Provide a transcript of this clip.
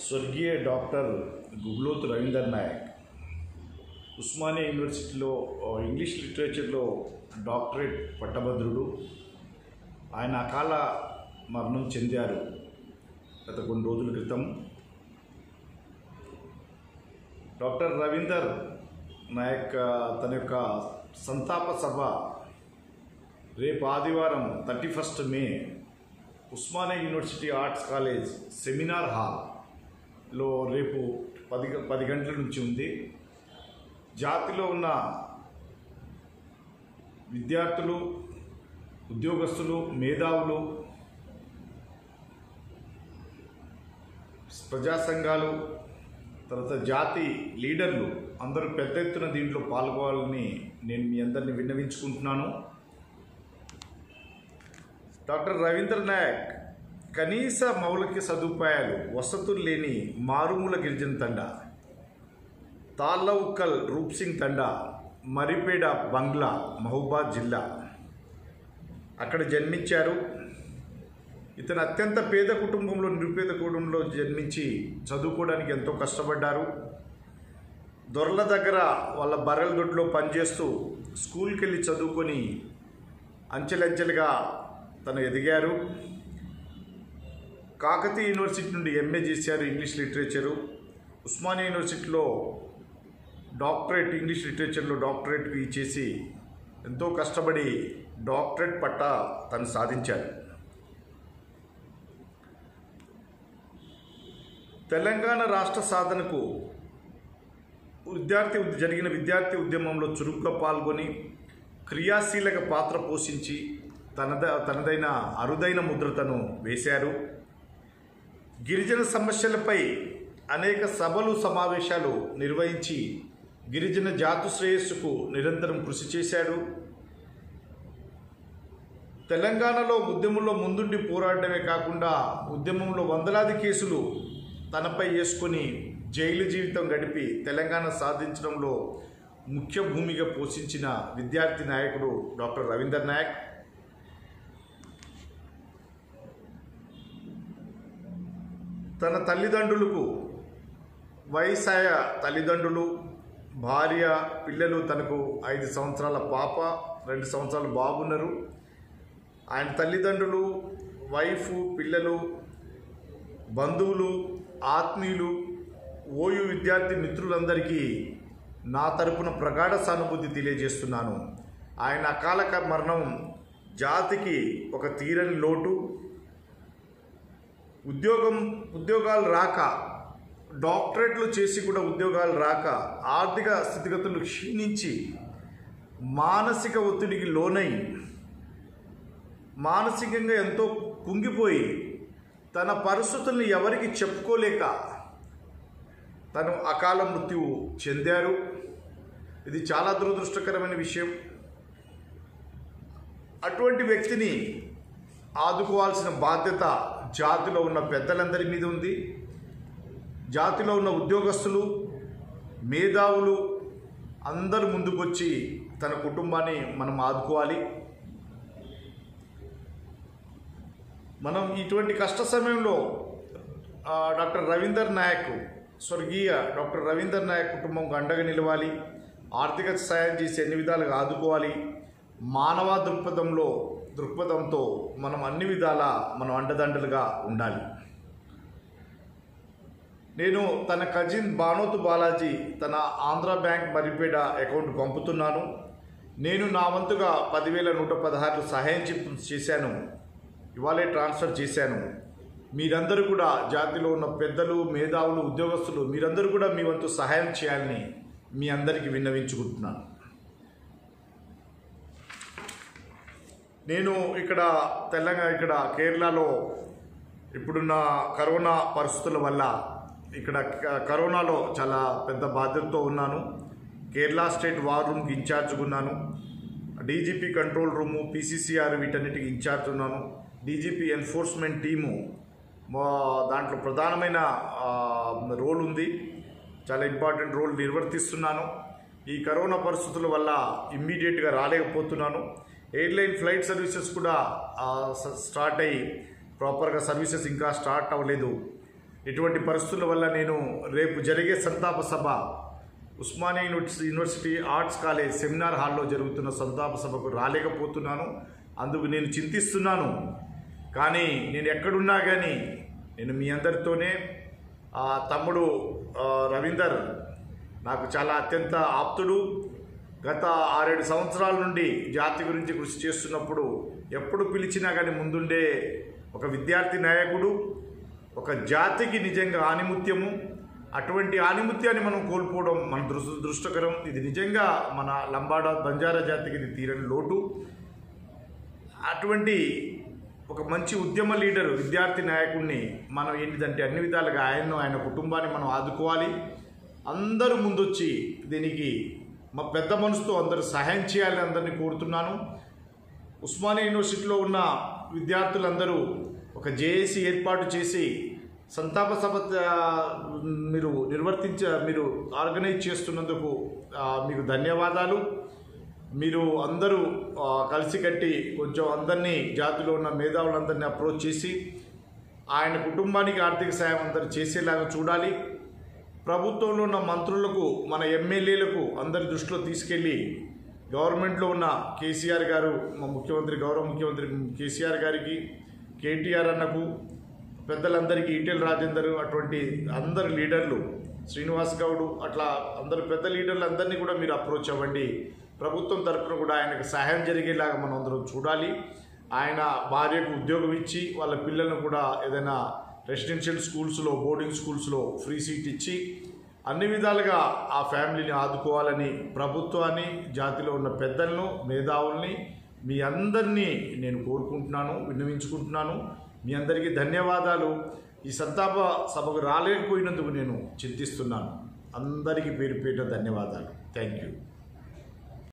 స్వర్గీయ డాక్టర్ గుగ్లోత్ రవీందర్ నాయక్ ఉస్మానియా యూనివర్సిటీలో ఆ, ఇంగ్లీష్ లిటరేచర్లో డాక్టరేట్ పట్టభద్రుడు ఆయన అకాల మరణం చెందారు గత కొన్ని రోజుల క్రితం డాక్టర్ రవీందర్ నాయక్ ఆ, తన యొక్క సంతాప సభ రేపు ఆదివారం thirty first May Osmania university arts college seminar హాల్లో రేపు పది గ- పది గంటల నుంచి ఉంది జాతిలో ఉన్న విద్యార్థులు ఉద్యోగస్తులు మేధావులు ప్రజా సంఘాలు తర్వాత జాతి లీడర్లు అందరూ పెద్ద ఎత్తున దీంట్లో పాల్గొవాలని నేను మీ అందరిని విన్నవించుకుంటున్నాను డాక్టర్ రవీంద్ర నాయక్ కనీస మౌలిక సదుపాయాలు వసతులు లేని మారుమూల గిరిజన తండ తాళ్ళ ఉక్కల్ రూప్ సింగ్ తండా మరిపేడ బంగ్లా మహబూబాద్ జిల్లా అక్కడ జన్మించారు ఇతను అత్యంత పేద కుటుంబంలో నిరుపేద కుటుంబంలో జన్మించి చదువుకోవడానికి ఎంతో కష్టపడ్డారు దొరల దగ్గర వాళ్ళ బర్రెల దొడ్లో పనిచేస్తూ స్కూల్కి వెళ్ళి చదువుకొని అంచెలంచెలుగా తను ఎదిగారు కాకతీయ యూనివర్సిటీ నుండి ఎంఏ చేశారు ఇంగ్లీష్ లిటరేచరు ఉస్మానియా యూనివర్సిటీలో డాక్టరేట్ ఇంగ్లీష్ లిటరేచర్లో డాక్టరేట్ చేసి ఎంతో కష్టపడి డాక్టరేట్ పట్టా తను సాధించారు తెలంగాణ రాష్ట్ర సాధనకు విద్యార్థి జరిగిన విద్యార్థి ఉద్యమంలో చురుగ్గా పాల్గొని క్రియాశీలక పాత్ర పోషించి తనద తనదైన అరుదైన ముద్రతను వేశారు గిరిజన సమస్యలపై అనేక సభలు సమావేశాలు నిర్వహించి గిరిజన జాతు శ్రేయస్సుకు నిరంతరం కృషి చేశాడు తెలంగాణలో ఉద్యమంలో ముందుండి పోరాడమే కాకుండా ఉద్యమంలో వందలాది కేసులు తనపై వేసుకొని జైలు జీవితం గడిపి తెలంగాణ సాధించడంలో ముఖ్య భూమిక పోషించిన విద్యార్థి నాయకుడు డాక్టర్ రవీందర్ నాయక్ తన తల్లిదండ్రులకు వయసాయ తల్లిదండ్రులు భార్య పిల్లలు తనకు ఐదు సంవత్సరాల పాప రెండు సంవత్సరాల బాబున్నారు ఆయన తల్లిదండ్రులు వైఫ్ పిల్లలు బంధువులు ఆత్మీయులు ఓయు విద్యార్థి మిత్రులందరికీ నా తరపున ప్రగాఢ సానుభూతి తెలియజేస్తున్నాను ఆయన అకాలక మరణం జాతికి ఒక తీరని లోటు ఉద్యోగం ఉద్యోగాలు రాక డాక్టరేట్లు చేసి కూడా ఉద్యోగాలు రాక ఆర్థిక స్థితిగతులు క్షీణించి మానసిక ఒత్తిడికి లోనై మానసికంగా ఎంతో కుంగిపోయి తన పరిస్థితుల్ని ఎవరికి చెప్పుకోలేక తను అకాల మృత్యువు చెందారు ఇది చాలా దురదృష్టకరమైన విషయం అటువంటి వ్యక్తిని ఆదుకోవాల్సిన బాధ్యత జాతిలో ఉన్న పెద్దలందరి మీద ఉంది జాతిలో ఉన్న ఉద్యోగస్తులు మేధావులు అందరూ ముందుకొచ్చి తన కుటుంబాన్ని మనం ఆదుకోవాలి మనం ఇటువంటి కష్ట సమయంలో ఆ, డాక్టర్ రవీందర్ నాయక్ స్వర్గీయ డాక్టర్ రవీందర్ నాయక్ కుటుంబంకు అండగా నిలవాలి ఆర్థిక సాయం చేసి అన్ని విధాలుగా ఆదుకోవాలి మానవ దృక్పథంలో దృక్పథంతో మనం అన్ని విధాల మనం అండదండలుగా ఉండాలి నేను తన కజిన్ బానోతు బాలాజీ తన ఆంధ్ర బ్యాంక్ మరిపేడ అకౌంట్ పంపుతున్నాను నేను నా వంతుగా పదివేల నూట పదహారు సహాయం చెప్- చేశాను ఇవాళే ట్రాన్స్ఫర్ చేశాను మీరందరూ కూడా జాతిలో ఉన్న పెద్దలు మేధావులు ఉద్యోగస్తులు మీరందరూ కూడా మీ వంతు సహాయం చేయాలని మీ అందరికీ విన్నవించుకుంటున్నాను నేను ఇక్కడ తెలంగాణ ఇక్కడ కేరళలో ఇప్పుడున్న కరోనా పరిస్థితుల వల్ల ఇక్కడ క- కరోనాలో చాలా పెద్ద బాధ్యతతో ఉన్నాను కేరళ స్టేట్ వార్ రూమ్కి ఇన్ఛార్జ్గా ఉన్నాను డీజీపీ కంట్రోల్ రూము పీసీసీఆర్ వీటన్నిటికి ఇన్ఛార్జ్ ఉన్నాను డీజీపీ ఎన్ఫోర్స్మెంట్ టీము మా దాంట్లో ప్రధానమైన ఆ, రోల్ ఉంది చాలా ఇంపార్టెంట్ రోల్ నిర్వర్తిస్తున్నాను ఈ కరోనా పరిస్థితుల వల్ల ఇమ్మీడియట్గా రాలేకపోతున్నాను ఎయిర్లైన్ ఫ్లైట్ సర్వీసెస్ కూడా ఆ, స- స్టార్ట్ అయ్యి ప్రాపర్గా సర్వీసెస్ ఇంకా స్టార్ట్ అవ్వలేదు ఇటువంటి పరిస్థితుల వల్ల నేను రేపు జరిగే సంతాప సభ Osmania university university arts college seminar హాల్లో జరుగుతున్న సంతాప సభకు రాలేకపోతున్నాను అందుకు నేను చింతిస్తున్నాను కానీ నేను ఎక్కడున్నా కానీ నేను మీ అందరితోనే ఆ తమ్ముడు ఆ, రవీందర్ నాకు చాలా అత్యంత ఆప్తుడు గత ఆరేడు సంవత్సరాల నుండి జాతి గురించి కృషి చేస్తున్నప్పుడు ఎప్పుడు పిలిచినా కానీ ముందుండే ఒక విద్యార్థి నాయకుడు ఒక జాతికి నిజంగా ఆనిముత్యము అటువంటి ఆనిముత్యాన్ని మనం కోల్పోవడం మన దృష్ట దృష్టకరం ఇది నిజంగా మన లంబాడ బంజారా జాతికి ఇది తీరని లోటు అటువంటి ఒక మంచి ఉద్యమ లీడర్ విద్యార్థి నాయకుడిని మనం ఏంటిదంటే అన్ని విధాలుగా ఆయన్ను ఆయన కుటుంబాన్ని మనం ఆదుకోవాలి అందరూ ముందొచ్చి దీనికి మా పెద్ద మనసుతో అందరూ సహాయం చేయాలని అందరినీ కోరుతున్నాను ఉస్మానియా యూనివర్సిటీలో ఉన్న విద్యార్థులందరూ ఒక జేఏసీ ఏర్పాటు చేసి సంతాప సభ ఆ, మీరు నిర్వర్తించ మీరు ఆర్గనైజ్ చేస్తున్నందుకు ఆ, మీకు ధన్యవాదాలు మీరు అందరూ ఆ, కలిసికట్టి కొంచెం అందరినీ జాతిలో ఉన్న మేధావులందరినీ అప్రోచ్ చేసి ఆయన కుటుంబానికి ఆర్థిక సాయం అందరు చేసేలాగా చూడాలి ప్రభుత్వంలో ఉన్న మంత్రులకు మన ఎమ్మెల్యేలకు అందరి దృష్టిలో తీసుకెళ్ళి గవర్నమెంట్లో ఉన్న కేసీఆర్ గారు మా ముఖ్యమంత్రి గౌరవ ముఖ్యమంత్రి కేసీఆర్ గారికి కేటీఆర్ అన్నకు పెద్దలందరికీ ఈటెల రాజేందర్ అటువంటి అందరు లీడర్లు శ్రీనివాస్ గౌడ్ అట్లా అందరు పెద్ద లీడర్లు అందరినీ కూడా మీరు అప్రోచ్ అవ్వండి ప్రభుత్వం తరపున కూడా ఆయనకు సహాయం జరిగేలాగా మనం అందరం చూడాలి ఆయన భార్యకు ఉద్యోగం ఇచ్చి వాళ్ళ పిల్లలను కూడా ఏదైనా రెసిడెన్షియల్ స్కూల్స్లో బోర్డింగ్ స్కూల్స్లో ఫ్రీ సీట్ ఇచ్చి అన్ని విధాలుగా ఆ ఫ్యామిలీని ఆదుకోవాలని ప్రభుత్వాన్ని జాతిలో ఉన్న పెద్దలను మేధావుల్ని మీ అందరినీ నేను కోరుకుంటున్నాను విన్నవించుకుంటున్నాను మీ అందరికీ ధన్యవాదాలు ఈ సంతాప సభకు రాలేకపోయినందుకు నేను చింతిస్తున్నాను అందరికీ పేరు పేరు ధన్యవాదాలు థ్యాంక్ యూ